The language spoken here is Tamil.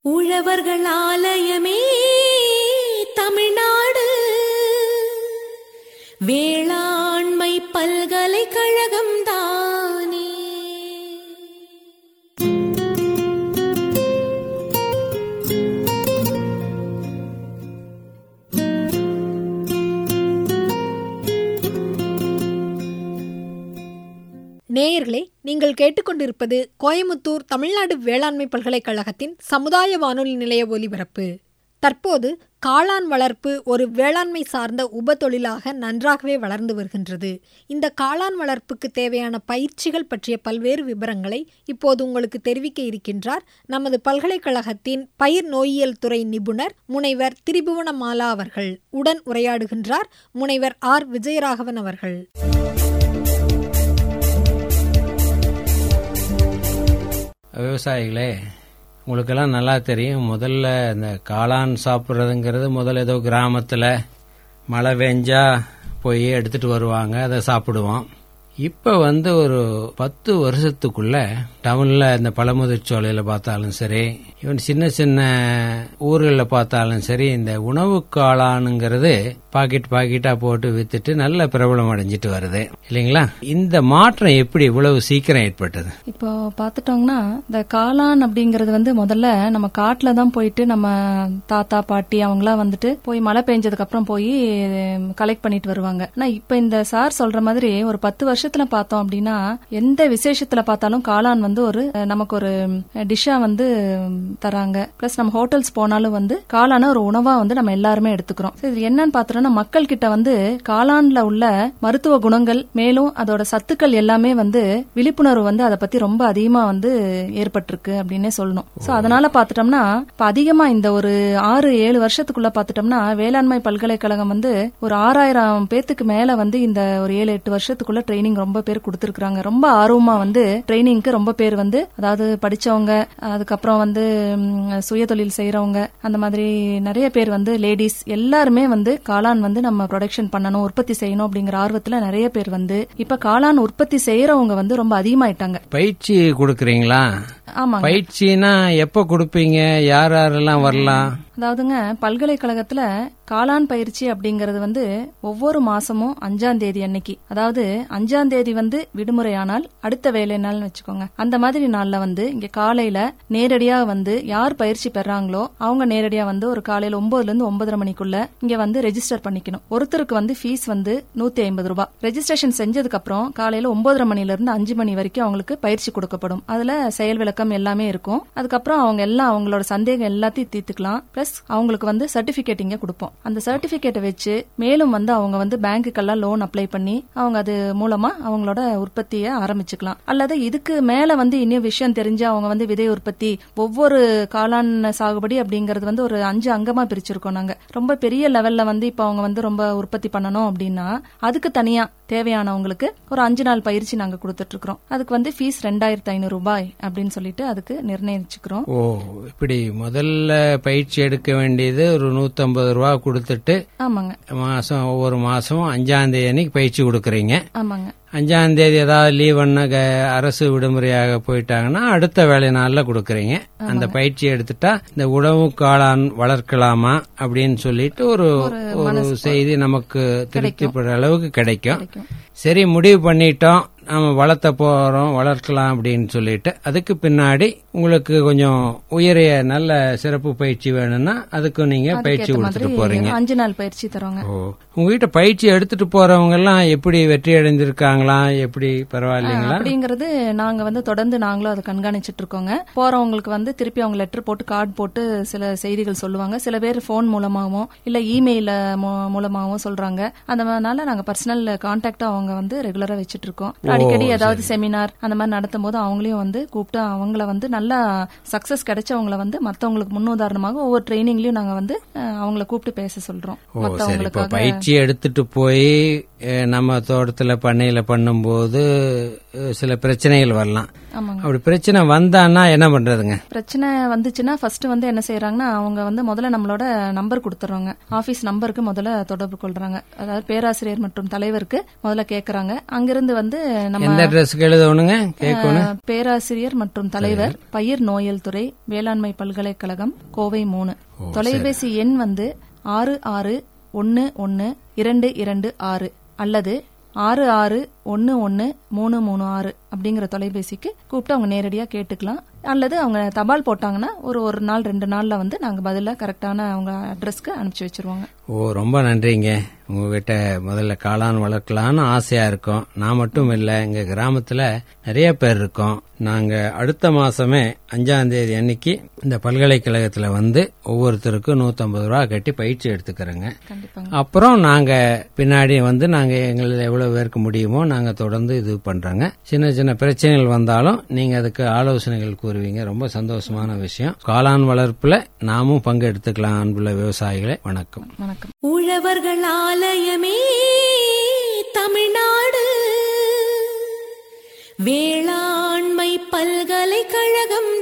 உழவர்கள் ஆலயமே தமிழ்நாடு வேளாண்மை பல்கலைக்கழகம் தானே நேயர்களே நீங்கள் கேட்டுக்கொண்டிருப்பது கோயமுத்தூர் தமிழ்நாடு வேளாண்மை பல்கலைக்கழகத்தின் சமுதாய வானொலி நிலைய ஒலிபரப்பு தற்போது காளான் வளர்ப்பு ஒரு வேளாண்மை சார்ந்த உபதொழிலாக நன்றாகவே வளர்ந்து வருகின்றது இந்த காளான் வளர்ப்புக்கு தேவையான பயிற்சிகள் பற்றிய பல்வேறு விவரங்களை இப்போது உங்களுக்கு தெரிவிக்க இருக்கின்றார் நமது பல்கலைக்கழகத்தின் பயிர் நோயியல் துறை நிபுணர் முனைவர் திரிபுவனமாலா அவர்கள் உடன் உரையாடுகின்றார் முனைவர் ஆர் விஜயராகவன் அவர்கள் விவசாயிகளே உங்களுக்கெல்லாம் நல்லா தெரியும் முதல்ல இந்த காளான் சாப்பிட்றதுங்கிறது முதல்ல ஏதோ கிராமத்தில் மழை பெஞ்சா போய் எடுத்துட்டு வருவாங்க அதை சாப்பிடுவோம் இப்போ வந்து ஒரு பத்து வருஷத்துக்குள்ள டவுன்ல இந்த பழமுதிர்ச்சோலையில பார்த்தாலும் சரி இவன் சின்ன சின்ன ஊர்களில் பார்த்தாலும் சரி இந்த உணவு காளானுங்கிறது பாக்கெட் பாக்கெட்டா போட்டு வித்துட்டு நல்ல பிரபலம் அடைஞ்சிட்டு வருது இல்லைங்களா இந்த மாற்றம் எப்படி இவ்வளவு சீக்கிரம் ஏற்பட்டது இப்போ பாத்துட்டோம்னா இந்த காளான் அப்படிங்கறது வந்து முதல்ல நம்ம காட்டுல தான் போயிட்டு நம்ம தாத்தா பாட்டி அவங்களாம் வந்துட்டு போய் மழை பெஞ்சதுக்கு அப்புறம் போய் கலெக்ட் பண்ணிட்டு வருவாங்க ஆனா இப்ப இந்த சார் சொல்ற மாதிரி ஒரு பத்து வருஷத்துல பார்த்தோம் அப்படின்னா எந்த விசேஷத்துல பார்த்தாலும் காளான் வந்து ஒரு அஹ், நமக்கு ஒரு டிஷ்ஷா வந்து தராங்க பிளஸ் நம்ம ஹோட்டல்ஸ் போனாலும் வந்து காளான ஒரு உணவா வந்து நம்ம எல்லாருமே எடுத்துக்கிறோம் So, இது என்னன்னு பாத்துட்டோம்னா மக்கள் கிட்ட வந்து காளான்ல உள்ள மருத்துவ குணங்கள் மேலும் அதோட சத்துக்கள் எல்லாமே வந்து விழிப்புணர்வு வந்து அதை பத்தி ரொம்ப அதிகமா வந்து ஏற்பட்டிருக்கு அப்படின்னே சொல்லணும் சோ அதனால பாத்துட்டோம்னா இப்ப அதிகமா இந்த ஒரு ஆறு ஏழு வருஷத்துக்குள்ள பாத்துட்டோம்னா வேளாண்மை பல்கலைக்கழகம் வந்து ஒரு ஆறாயிரம் பேத்துக்கு மேல வந்து இந்த ஒரு ஏழு எட்டு வருஷத்துக்குள்ள ட்ரைனிங் ரொம்ப பேர் கொடுத்திருக்காங்க ரொம்ப ஆர்வமா வந்து ட்ரைனிங்க்கு ரொம்ப பேர் வந்து அதாவது படிச்சவங்க அதுக்கப்புறம் வந்து ம், சுயதொழில் செய்யறவங்க அந்த மாதிரி நிறைய பேர் வந்து லேடிஸ் எல்லாருமே வந்து காளான் வந்து நம்ம ப்ரொடக்ஷன் பண்ணணும் உற்பத்தி செய்யணும் அப்படிங்கிற ஆர்வத்துல நிறைய பேர் வந்து இப்ப காளான் உற்பத்தி செய்யறவங்க வந்து ரொம்ப அதிகமாயிட்டாங்க பயிற்சி கொடுக்கறீங்களா ஆமாங்க பயிற்சினா எப்ப கொடுப்பீங்க யார் யாரெல்லாம் வரலாம் அதாவதுங்க பல்கலைக்கழகத்துல காளான் பயிற்சி அப்படிங்கறது வந்து ஒவ்வொரு மாசமும் அஞ்சாம் தேதி அன்னைக்கு அதாவது அஞ்சாம் தேதி வந்து விடுமுறை ஆனால் அடுத்த வேலை நாள்னு வச்சுக்கோங்க அந்த மாதிரி நாள்ல வந்து இங்க காலையில நேரடியா வந்து யார் பயிற்சி பெறாங்களோ அவங்க நேரடியா வந்து ஒரு காலையில ஒன்பதுல இருந்து ஒன்பதரை மணிக்குள்ள இங்க வந்து ரெஜிஸ்டர் பண்ணிக்கணும் ஒருத்தருக்கு வந்து ஃபீஸ் வந்து நூத்தி ஐம்பது ரூபாய் ரெஜிஸ்ட்ரேஷன் செஞ்சதுக்கு அப்புறம் காலையில ஒன்பதரை மணில இருந்து அஞ்சு மணி வரைக்கும் அவங்களுக்கு பயிற்சி கொடுக்கப்படும் அதுல செயல் விளக்கம் எல்லாமே இருக்கும் அதுக்கப்புறம் அவங்க எல்லாம் அவங்களோட சந்தேகம் எல்லாத்தையும் தீர்த்துக்கலாம் பிளஸ் அவங்களுக்கு வந்து சர்டிபிகேட் இங்க கொடுப்போம் அந்த சர்டிபிகேட்டை வச்சு மேலும் வந்து அவங்க வந்து பேங்க்குக்கெல்லாம் லோன் அப்ளை பண்ணி அவங்க அது மூலமா அவங்களோட உற்பத்தியை ஆரம்பிச்சுக்கலாம் அல்லது இதுக்கு மேல வந்து இன்னும் விஷயம் தெரிஞ்சு அவங்க வந்து விதை உற்பத்தி ஒவ்வொரு காளான் சாகுபடி அப்படிங்கறது வந்து ஒரு அஞ்சு அங்கமா பிரிச்சிருக்கோம் நாங்க ரொம்ப பெரிய லெவல்ல வந்து இப்ப அவங்க வந்து ரொம்ப உற்பத்தி பண்ணணும் அப்படின்னா அதுக்கு தனியா தேவையானவங்களுக்கு ஒரு அஞ்சு நாள் பயிற்சி நாங்க கொடுத்துட்டு இருக்கிறோம் அதுக்கு வந்து ஃபீஸ் ரெண்டாயிரத்தி ஐநூறு ரூபாய் அப்படின்னு சொல்லிட்டு அதுக்கு நிர்ணயிச்சுக்கிறோம் ஓ இப்படி முதல்ல பயிற்சி எடுக்க வேண்டியது ஒரு நூத்தம்பது ரூபா கொடுத்துட்டு ஆமாங்க மாசம் ஒவ்வொரு மாசம் அஞ்சாம் தேதி அன்னைக்கு பயிற்சி கொடுக்கறீங்க ஆமாங்க அஞ்சாம் தேதி ஏதாவது லீவ் பண்ண க- அரசு விடுமுறையாக போயிட்டாங்கன்னா அடுத்த வேலை நாள்ல கொடுக்கறீங்க அந்த பயிற்சி எடுத்துட்டா இந்த உணவு காளான் வளர்க்கலாமா அப்படின்னு சொல்லிட்டு ஒரு ஒரு செய்தி நமக்கு திருப்திப்படுற அளவுக்கு கிடைக்கும் கிடைக்கும். சரி முடிவு பண்ணிட்டோம் நாம வளர்த்த போறோம் வளர்க்கலாம் அப்படின்னு சொல்லிட்டு அதுக்கு பின்னாடி உங்களுக்கு கொஞ்சம் உயரிய நல்ல சிறப்பு பயிற்சி வேணும்னா அதுக்கும் நீங்க பயிற்சி அதுக்கேத்த கொடுத்துட்டு மாதிரி போறீங்க அஞ்சு நாள் பயிற்சி தரோங்க ஓ உங்ககிட்ட பயிற்சி எடுத்துட்டு போறவங்க எல்லாம் எப்படி வெற்றி அடைஞ்சிருக்காங்களா எப்படி பரவாயில்லைங்களா அப்படிங்கறது நாங்க வந்து தொடர்ந்து நாங்களும் அதை கண்காணிச்சிட்டு இருக்கோங்க போறவங்களுக்கு வந்து திருப்பி அவங்க லெட்டர் போட்டு கார்டு போட்டு சில செய்திகள் சொல்லுவாங்க சில பேர் போன் மூலமாகவும் இல்ல இமெயில மூலமாகவும் சொல்றாங்க அதனால நாங்க பர்சனல் கான்டாக்ட் அவங்க வந்து ரெகுலரா வச்சிட்டு இருக்கோம் அடிக்கடி ஏதாவது செமினார் அந்த மாதிரி நடத்தும் போது அவங்களையும் வந்து கூப்பிட்டு அவங்கள வந்து நல்லா சக்சஸ் கிடைச்சவங்கள வந்து மத்தவங்களுக்கு முன்னுதாரணமாக ஒவ்வொரு ட்ரைனிங்லயும் நாங்க வந்து அஹ், அவங்கள கூப்பிட்டு பேச சொல்றோம் ஓ சரி இப்போ மத்தவங்களுக்காக பயிற்சி எடுத்துட்டு போய் அஹ், நம்ம தோட்டத்துல பண்ணையில பண்ணும்போது அஹ், சில பிரச்சனைகள் வரலாம் ஆமாங்க அப்படி பிரச்சனை வந்தான்னா என்ன பண்றதுங்க பிரச்சனை வந்துச்சுன்னா ஃபர்ஸ்ட் வந்து என்ன செய்யறாங்கன்னா அவங்க வந்து முதல்ல நம்மளோட நம்பர் கொடுத்துறாங்க ஆபீஸ் நம்பருக்கு முதல்ல தொடர்பு கொள்றாங்க அதாவது பேராசிரியர் மற்றும் தலைவருக்கு முதல்ல கேக்குறாங்க அங்கிருந்து வந்து நம்ம எந்த அட்ரஸ்க்கு எழுதணுங்க கேட்கணும் அஹ், பேராசிரியர் மற்றும் தலைவர் பயிர் நோயல் துறை வேளாண்மை பல்கலைக்கழகம் கோவை மூணு தொலைபேசி எண் வந்து ஆறு ஆறு ஒன்னு ஒன்னு இரண்டு இரண்டு ஆறு அல்லது ஆறு ஆறு ஒன்னு ஒன்னு மூணு மூணு ஆறு அப்படிங்கிற தொலைபேசிக்கு கூப்பிட்டு அவங்க நேரடியா கேட்டுக்கலாம் அல்லது அவங்க தபால் போட்டாங்கன்னா ஒரு ஒரு நாள் ரெண்டு நாள்ல வந்து நாங்க பதிலா கரெக்டான அவங்க அட்ரஸ்க்கு அனுப்பிச்சு வச்சிருவாங்க ஓ ரொம்ப நன்றிங்க உங்ககிட்ட முதல்ல காளான் வளர்க்கலான்னு ஆசையா இருக்கோம் நான் மட்டும் இல்ல எங்க கிராமத்துல நிறைய பேர் இருக்கோம் நாங்க அடுத்த மாசமே அஞ்சாம் தேதி அன்னைக்கு இந்த பல்கலைக்கழகத்துல வந்து ஒவ்வொருத்தருக்கும் நூத்தம்பது ரூபா கட்டி பயிற்சி எடுத்துக்கிறோங்க கண்டிப்பாங்க அப்புறம் நாங்க பின்னாடி வந்து நாங்க எங்களில் எவ்வளவு பேருக்கு முடியுமோ நாங்க தொடர்ந்து இது பண்றோங்க சின்ன சின்ன பிரச்சனைகள் வந்தாலும் நீங்க அதுக்கு ஆலோசனைகள் கூறுவீங்க ரொம்ப சந்தோஷமான விஷயம் காளான் வளர்ப்புல நாமும் பங்கு எடுத்துக்கலாம் அன்புள்ள விவசாயிகளே வணக்கம் வணக்கம் உழவர்கள் ஆலயமே தமிழ்நாடு வேளாண்மை பல்கலைக்கழகம்